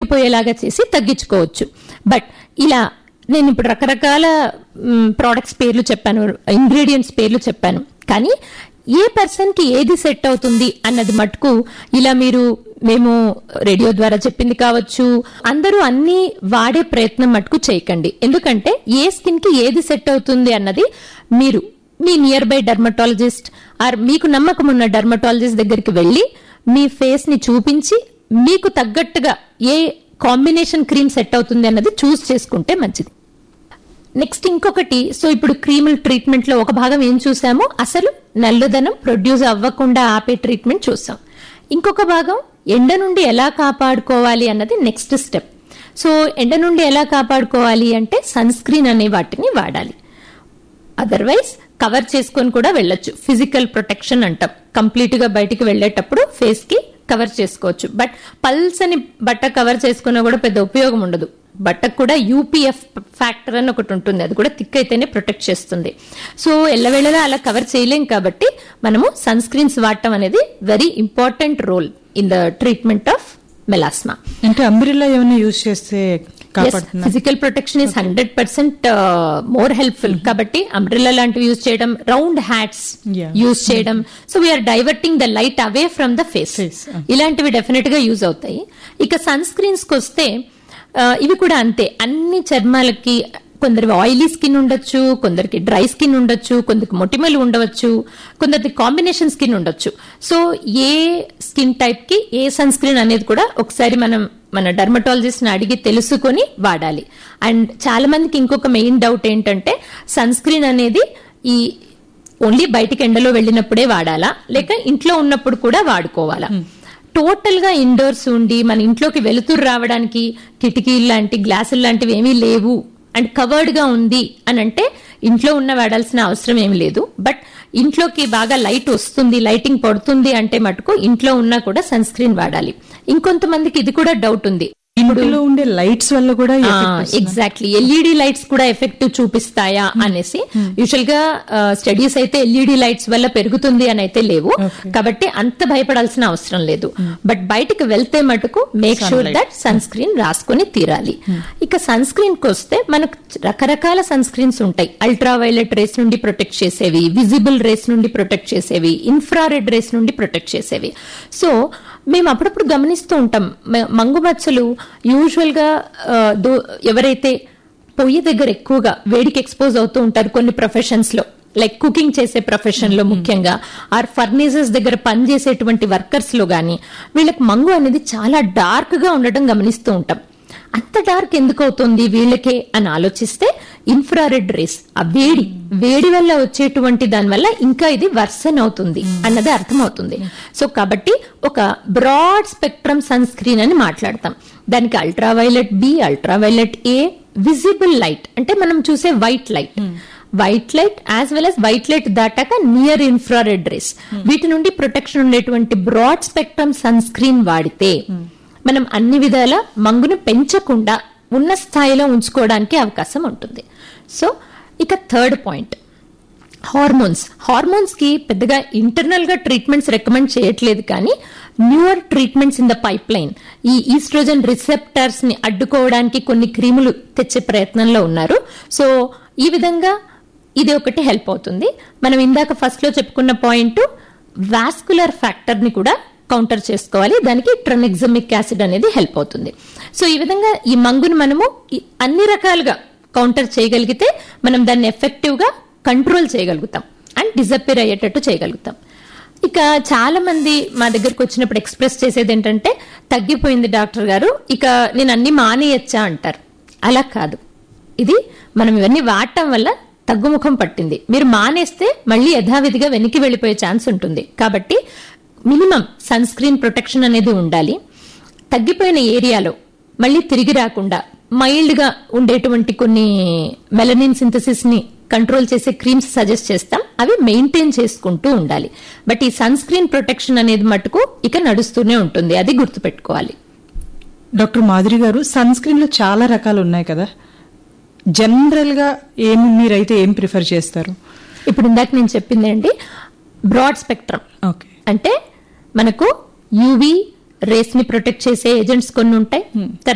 తగ్గిపోయేలాగా చేసి తగ్గించుకోవచ్చు బట్ ఇలా నేను ఇప్పుడు రకరకాల ప్రోడక్ట్స్ పేర్లు చెప్పాను ఇంగ్రీడియంట్స్ పేర్లు చెప్పాను కానీ ఏ పర్సన్ కి ఏది సెట్ అవుతుంది అన్నది మటుకు ఇలా మీరు మేము రేడియో ద్వారా చెప్పింది కావచ్చు అందరూ అన్ని వాడే ప్రయత్నం మటుకు చేయకండి ఎందుకంటే ఏ స్కిన్ కి ఏది సెట్ అవుతుంది అన్నది మీరు మీ నియర్ బై డర్మటాలజిస్ట్ ఆర్ మీకు నమ్మకం ఉన్న డర్మటాలజిస్ట్ దగ్గరికి వెళ్ళి మీ ఫేస్ ని చూపించి మీకు తగ్గట్టుగా ఏ కాంబినేషన్ క్రీమ్ సెట్ అవుతుంది అన్నది చూస్ చేసుకుంటే మంచిది నెక్స్ట్ ఇంకొకటి సో ఇప్పుడు క్రీముల ట్రీట్మెంట్ లో ఒక భాగం ఏం చూసామో అసలు నల్లదనం ప్రొడ్యూస్ అవ్వకుండా ఆపే ట్రీట్మెంట్ చూసాం ఇంకొక భాగం ఎండ నుండి ఎలా కాపాడుకోవాలి అన్నది నెక్స్ట్ స్టెప్ సో ఎండ నుండి ఎలా కాపాడుకోవాలి అంటే సన్ స్క్రీన్ అనే వాటిని వాడాలి అదర్వైజ్ కవర్ చేసుకొని కూడా వెళ్ళొచ్చు ఫిజికల్ ప్రొటెక్షన్ అంటాం కంప్లీట్ గా బయటికి వెళ్ళేటప్పుడు ఫేస్ కి కవర్ చేసుకోవచ్చు బట్ పల్స్ అని బట్ట కవర్ చేసుకున్నా కూడా పెద్ద ఉపయోగం ఉండదు బట్టకు కూడా యూపీఎఫ్ ఫ్యాక్టర్ అని ఒకటి ఉంటుంది అది కూడా థిక్ అయితేనే ప్రొటెక్ట్ చేస్తుంది సో ఎల్లవేళలా అలా కవర్ చేయలేం కాబట్టి మనము సన్ స్క్రీన్స్ వాడటం అనేది very important role in the treatment of melasma అంటే అంబ్రిల్లా ఏమైనా యూజ్ చేస్తే కాపాడుతున్నా physical protection is hundred percent more helpful కాబట్టి అంబ్రిల్లా లాంటివి యూజ్ చేయడం రౌండ్ హ్యాట్స్ Yeah. యూజ్ చేయడం so we're diverting the light away from the face Face, uh. ఇలాంటివి definite గా యూజ్ అవుతాయి ఇక సన్ స్క్రీన్స్ కి వస్తే ఆ, ఇవి కూడా అంతే అన్ని చర్మాలకి కొందరికి ఆయిలీ స్కిన్ ఉండొచ్చు కొందరికి డ్రై స్కిన్ ఉండొచ్చు కొందరికి మొటిమలు ఉండవచ్చు కొందరికి కాంబినేషన్ స్కిన్ ఉండొచ్చు సో ఏ స్కిన్ టైప్ కి ఏ సన్ స్క్రీన్ అనేది కూడా ఒకసారి మనం మన డర్మటాలజిస్ట్ ని అడిగి తెలుసుకొని వాడాలి అండ్ చాలా మందికి ఇంకొక మెయిన్ డౌట్ ఏంటంటే సన్ స్క్రీన్ అనేది ఈ ఓన్లీ బయటికి ఎండలో వెళ్ళినప్పుడే వాడాలా లేక ఇంట్లో ఉన్నప్పుడు కూడా వాడుకోవాలా టోటల్ గా ఇండోర్స్ ఉండి మన ఇంట్లోకి వెలుతురు రావడానికి కిటికీలు లాంటి గ్లాసులు లాంటివి ఏమీ లేవు అండ్ కవర్డ్ గా ఉంది అని అంటే ఇంట్లో ఉన్న వాడాల్సిన అవసరం ఏమి లేదు బట్ ఇంట్లోకి బాగా లైట్ వస్తుంది లైటింగ్ పడుతుంది అంటే మటుకు ఇంట్లో ఉన్నా కూడా సన్ స్క్రీన్ వాడాలి ఇంకొంతమందికి ఇది కూడా డౌట్ ఉంది ఇంటిలో ఉండే లైట్స్ వల్ల కూడా ఈ effect వస్తుందా? ఎగ్జాక్ట్లీ ఎల్ఈడి లైట్స్ కూడా ఎఫెక్ట్ చూపిస్తాయా అనేసి యూజువల్ గా స్టడీస్ అయితే ఎల్ఈడి లైట్స్ వల్ల పెరుగుతుంది అని అయితే లేవు కాబట్టి అంత భయపడాల్సిన అవసరం లేదు బట్ బయటికి వెళ్తే మటుకు make sure that sunscreen రాసుకొని తీరాలి ఇక సన్ స్క్రీన్ కి వస్తే మనకు రకరకాల సన్ స్క్రీన్స్ ఉంటాయి అల్ట్రా వైలెట్ రేస్ నుండి ప్రొటెక్ట్ చేసేవి విజిబుల్ రేస్ నుండి ప్రొటెక్ట్ చేసేవి ఇన్ఫ్రారెడ్ రేస్ నుండి ప్రొటెక్ట్ చేసేవి సో మేము అప్పుడప్పుడు గమనిస్తూ ఉంటాం మ- మంగు మచ్చలు యూజువల్ గా ఆ, దో- ఎవరైతే పొయ్యి దగ్గర ఎక్కువగా వేడికి ఎక్స్పోజ్ అవుతూ ఉంటారు కొన్ని ప్రొఫెషన్స్ లో లైక్ కుకింగ్ చేసే ప్రొఫెషన్ లో ముఖ్యంగా ఆర్ ఫర్నేసెస్ దగ్గర పనిచేసేటువంటి వర్కర్స్ లో గాని వీళ్ళకి మంగు అనేది చాలా డార్క్ గా ఉండటం గమనిస్తూ ఉంటాం అంత డార్క్ ఎందుకు అవుతుంది వీళ్ళకే అని ఆలోచిస్తే ఇన్ఫ్రారెడ్ రేస్ ఆ వేడి వేడి వల్ల వచ్చేటువంటి దాని వల్ల ఇంకా ఇది వర్సన్ అవుతుంది అన్నది అర్థమవుతుంది సో కాబట్టి ఒక బ్రాడ్ స్పెక్ట్రమ్ సన్ స్క్రీన్ అని మాట్లాడతాం దానికి ultraviolet B ultraviolet A visible light అంటే మనం చూసే white light white light as well as white light దాటాక నియర్ ఇన్ఫ్రారెడ్ రేస్ వీటి నుండి ప్రొటెక్షన్ ఉండేటువంటి బ్రాడ్ స్పెక్ట్రమ్ సన్ స్క్రీన్ వాడితే మనం అన్ని విధాల మంగును పెంచకుండా ఉన్న స్థాయిలో ఉంచుకోవడానికి అవకాశం ఉంటుంది సో ఇక థర్డ్ పాయింట్ హార్మోన్స్ హార్మోన్స్ కి పెద్దగా ఇంటర్నల్ గా ట్రీట్మెంట్స్ రికమెండ్ చేయట్లేదు కానీ newer treatments in the pipeline ఈ ఈస్ట్రోజన్ రిసెప్టర్స్ ని అడ్డుకోవడానికి కొన్ని క్రీములు తెచ్చే ప్రయత్నంలో ఉన్నారు సో ఈ విధంగా ఇది ఒకటి హెల్ప్ అవుతుంది మనం ఇందాక ఫస్ట్ లో చెప్పుకున్న పాయింట్ వాస్కులర్ ఫ్యాక్టర్ ని కూడా కౌంటర్ చేసుకోవాలి దానికి ట్రనెక్సమిక్ యాసిడ్ అనేది హెల్ప్ అవుతుంది సో ఈ విధంగా ఈ మంగును మనము ఈ అన్ని రకాలుగా కౌంటర్ చేయగలిగితే మనం దాన్ని ఎఫెక్టివ్ గా కంట్రోల్ చేయగలుగుతాం అండ్ డిసప్పేర్ అయ్యేటట్టు చేయగలుగుతాం ఇక చాలా మంది మా దగ్గరకు వచ్చినప్పుడు ఎక్స్ప్రెస్ చేసేది ఏంటంటే తగ్గిపోయింది డాక్టర్ గారు ఇక నేను అన్ని మానేయచ్చా అంటారు అలా కాదు ఇది మనం ఇవన్నీ వాడటం వల్ల తగ్గుముఖం పట్టింది మీరు మానేస్తే మళ్ళీ యథావిధిగా వెనక్కి వెళ్ళిపోయే ఛాన్స్ ఉంటుంది కాబట్టి మినిమం సన్ స్క్రీన్ ప్రొటెక్షన్ అనేది ఉండాలి తగ్గిపోయిన ఏరియాలో మళ్ళీ తిరిగి రాకుండా మైల్డ్ గా ఉండేటువంటి కొన్ని మెలనిన్ సింథసిస్ ని కంట్రోల్ చేసే క్రీమ్స్ సజెస్ట్ చేస్తాం అవి మెయింటైన్ చేసుకుంటూ ఉండాలి బట్ ఈ సన్ స్క్రీన్ ప్రొటెక్షన్ అనేది మటుకు ఇక నడుస్తూనే ఉంటుంది అది గుర్తుపెట్టుకోవాలి డాక్టర్ మాధురి గారు సన్ స్క్రీన్ లో చాలా రకాలు ఉన్నాయి కదా జనరల్ గా ఏమి మీరైతే ఏం ప్రిఫర్ చేస్తారు ఇప్పుడు ఇందాక నేను చెప్పింది ఏంటి బ్రాడ్ స్పెక్ట్రమ్ ఓకే అంటే మనకు యూవి రేస్ ని ప్రొటెక్ట్ చేసే ఏజెంట్స్ కొన్ని ఉంటాయి